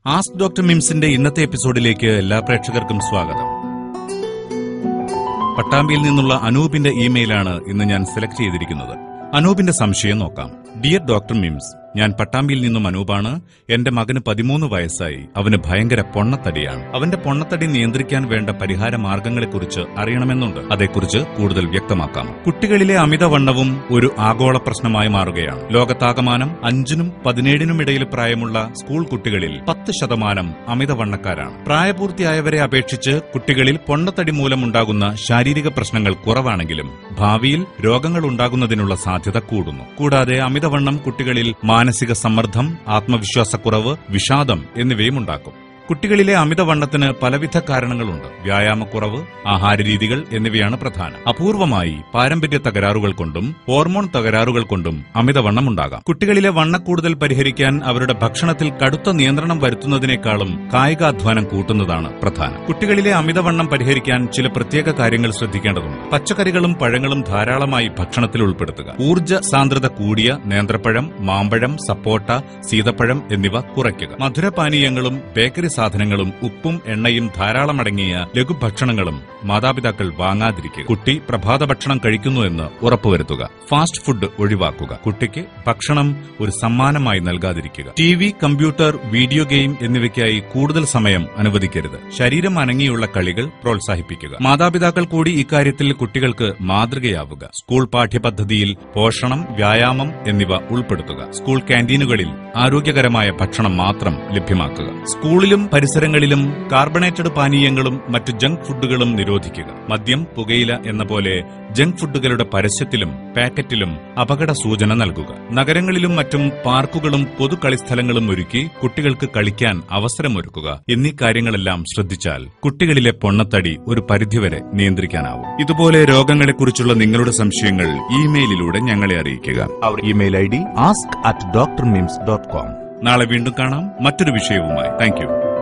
Ask doctor മിംസിന്റെ ഇന്നത്തെ എപ്പിസോഡിലേക്ക് എല്ലാ പ്രേക്ഷകർക്കും സ്വാഗതം പട്ടാമ്പിയിൽ നിന്നുള്ള അനൂപിന്റെ ഇമെയിലാണ് ഇന്ന് ഞാൻ സെലക്ട് ചെയ്തിരിക്കുന്നത് അനൂപിന്റെ സംശയം നോക്കാം ഡിയർ ഡോക്ടർ മിംസ് ഞാൻ പട്ടാമ്പിയിൽ നിന്നും അനൂപാണ് എന്റെ മകന് പതിമൂന്ന് വയസ്സായി അവന് ഭയങ്കര പൊണ്ണത്തടിയാണ് അവന്റെ പൊണ്ണത്തടി നിയന്ത്രിക്കാൻ വേണ്ട പരിഹാര മാർഗങ്ങളെക്കുറിച്ച് അറിയണമെന്നുണ്ട് അതേക്കുറിച്ച് കൂടുതൽ വ്യക്തമാക്കാം കുട്ടികളിലെ അമിതവണ്ണവും ഒരു ആഗോള പ്രശ്നമായി മാറുകയാണ് ലോകത്താകമാനം അഞ്ചിനും പതിനേഴിനും ഇടയിൽ പ്രായമുള്ള സ്കൂൾ കുട്ടികളിൽ പത്ത് ശതമാനം അമിതവണ്ണക്കാരാണ് പ്രായപൂർത്തിയായവരെ അപേക്ഷിച്ച് കുട്ടികളിൽ പൊണ്ണത്തടി മൂലമുണ്ടാകുന്ന ശാരീരിക പ്രശ്നങ്ങൾ കുറവാണെങ്കിലും ഭാവിയിൽ രോഗങ്ങൾ ഉണ്ടാകുന്നതിനുള്ള സാധ്യത കൂടുന്നു കൂടാതെ അമിതവണ്ണം കുട്ടികളിൽ മാനസിക സമ്മർദ്ദം ആത്മവിശ്വാസക്കുറവ് വിഷാദം എന്നിവയും ഉണ്ടാക്കും കുട്ടികളിലെ അമിതവണ്ണത്തിന് പലവിധ കാരണങ്ങളുണ്ട് വ്യായാമക്കുറവ് ആഹാരരീതികൾ എന്നിവയാണ് പ്രധാനം അപൂർവമായി പാരമ്പര്യ തകരാറുകൾ കൊണ്ടും ഹോർമോൺ തകരാറുകൾ കൊണ്ടും അമിതവണ്ണം ഉണ്ടാകാം കുട്ടികളിലെ വണ്ണക്കൂടുതൽ പരിഹരിക്കാൻ അവരുടെ ഭക്ഷണത്തിൽ കടുത്ത നിയന്ത്രണം വരുത്തുന്നതിനേക്കാളും കായികാധ്വാനം കൂട്ടുന്നതാണ് പ്രധാനം കുട്ടികളിലെ അമിതവണ്ണം പരിഹരിക്കാൻ ചില പ്രത്യേക കാര്യങ്ങൾ ശ്രദ്ധിക്കേണ്ടതുണ്ട് പച്ചക്കറികളും പഴങ്ങളും ധാരാളമായി ഭക്ഷണത്തിൽ ഉൾപ്പെടുത്തുക ഊർജ്ജ സാന്ദ്രത കൂടിയ നേന്ത്രപ്പഴം മാമ്പഴം സപ്പോട്ട സീതപ്പഴം എന്നിവ കുറയ്ക്കുക മധുരപാനീയങ്ങളും ബേക്കറി സാധനങ്ങളും ഉപ്പും എണ്ണയും ധാരാളമടങ്ങിയ ലഘുഭക്ഷണങ്ങളും മാതാപിതാക്കൾ വാങ്ങാതിരിക്കുക കുട്ടി പ്രഭാത ഭക്ഷണം കഴിക്കുന്നു എന്ന് ഉറപ്പുവരുത്തുക ഫാസ്റ്റ് ഫുഡ് ഒഴിവാക്കുക കുട്ടിക്ക് ഭക്ഷണം ഒരു സമ്മാനമായി നൽകാതിരിക്കുക T V computer video game എന്നിവയ്ക്കായി കൂടുതൽ സമയം അനുവദിക്കരുത് ശരീരം അനങ്ങിയുള്ള കളികൾ പ്രോത്സാഹിപ്പിക്കുക മാതാപിതാക്കൾ കൂടി ഇക്കാര്യത്തിൽ കുട്ടികൾക്ക് മാതൃകയാവുക സ്കൂൾ പാഠ്യപദ്ധതിയിൽ പോഷണം വ്യായാമം എന്നിവ ഉൾപ്പെടുത്തുക സ്കൂൾ ക്യാന്റീനുകളിൽ ആരോഗ്യകരമായ ഭക്ഷണം മാത്രം ലഭ്യമാക്കുക സ്കൂളിലും പരിസരങ്ങളിലും കാർബണേറ്റഡ് പാനീയങ്ങളും മറ്റു ജങ്ക് ഫുഡുകളും നിരോധിക്കുക മദ്യം പുകയില എന്ന പോലെ ജങ്ക് ഫുഡുകളുടെ പരസ്യത്തിലും പാക്കറ്റിലും അപകട സൂചന നൽകുക നഗരങ്ങളിലും മറ്റും പാർക്കുകളും പൊതു കളിസ്ഥലങ്ങളും ഒരുക്കി കുട്ടികൾക്ക് കളിക്കാൻ അവസരമൊരുക്കുക എന്നീ കാര്യങ്ങളെല്ലാം ശ്രദ്ധിച്ചാൽ കുട്ടികളിലെ പൊണ്ണത്തടി ഒരു പരിധിവരെ നിയന്ത്രിക്കാനാവും ഇതുപോലെ രോഗങ്ങളെക്കുറിച്ചുള്ള നിങ്ങളുടെ സംശയങ്ങൾ ഇമെയിലിലൂടെ ഞങ്ങളെ അറിയിക്കുക Our email ID ask at drmims.com. നാളെ വീണ്ടും കാണാം മറ്റൊരു വിഷയവുമായി താങ്ക് യു